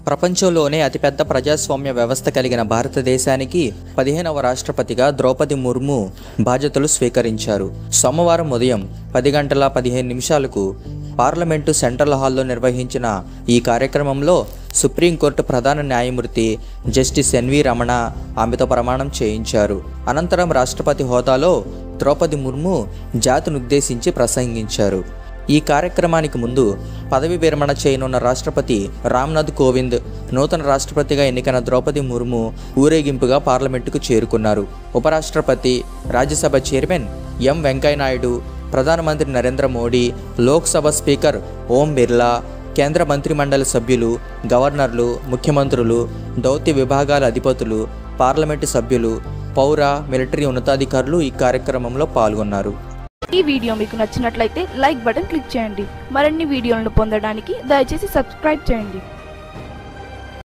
ప్రపంచంలోనే అతిపెద్ద ప్రజాస్వామ్య వ్యవస్థ కలిగిన భారతదేశానికి పదిహేనవ రాష్ట్రపతిగా ద్రౌపది ముర్ము బాధ్యతలు స్వీకరించారు సోమవారం ఉదయం పది గంటల పదిహేను నిమిషాలకు పార్లమెంటు సెంట్రల్ హాల్లో నిర్వహించిన ఈ కార్యక్రమంలో సుప్రీంకోర్టు ప్రధాన న్యాయమూర్తి జస్టిస్ ఎన్వి రమణ ఆమెతో ప్రమాణం చేయించారు అనంతరం రాష్ట్రపతి హోదాలో ద్రౌపది ముర్ము జాతినుద్దేశించి ప్రసంగించారు ఈ కార్యక్రమానికి ముందు పదవి విరమణ చేయనున్న రాష్ట్రపతి రామ్నాథ్ కోవింద్ నూతన రాష్ట్రపతిగా ఎన్నికైన ద్రౌపది ముర్ము ఊరేగింపుగా పార్లమెంటుకు చేరుకున్నారు ఉపరాష్ట్రపతి రాజ్యసభ చైర్మన్ ఎం వెంకయ్యనాయుడు ప్రధానమంత్రి నరేంద్ర మోడీ లోక్సభ స్పీకర్ ఓం బిర్లా కేంద్ర మంత్రిమండలి సభ్యులు గవర్నర్లు ముఖ్యమంత్రులు దౌత్య విభాగాల అధిపతులు పార్లమెంటు సభ్యులు పౌర మిలిటరీ ఉన్నతాధికారులు ఈ కార్యక్రమంలో పాల్గొన్నారు ఈ వీడియో మీకు నచ్చినట్లయితే లైక్ బటన్ క్లిక్ చేయండి మరిన్ని వీడియోలను పొందడానికి దయచేసి సబ్స్క్రైబ్ చేయండి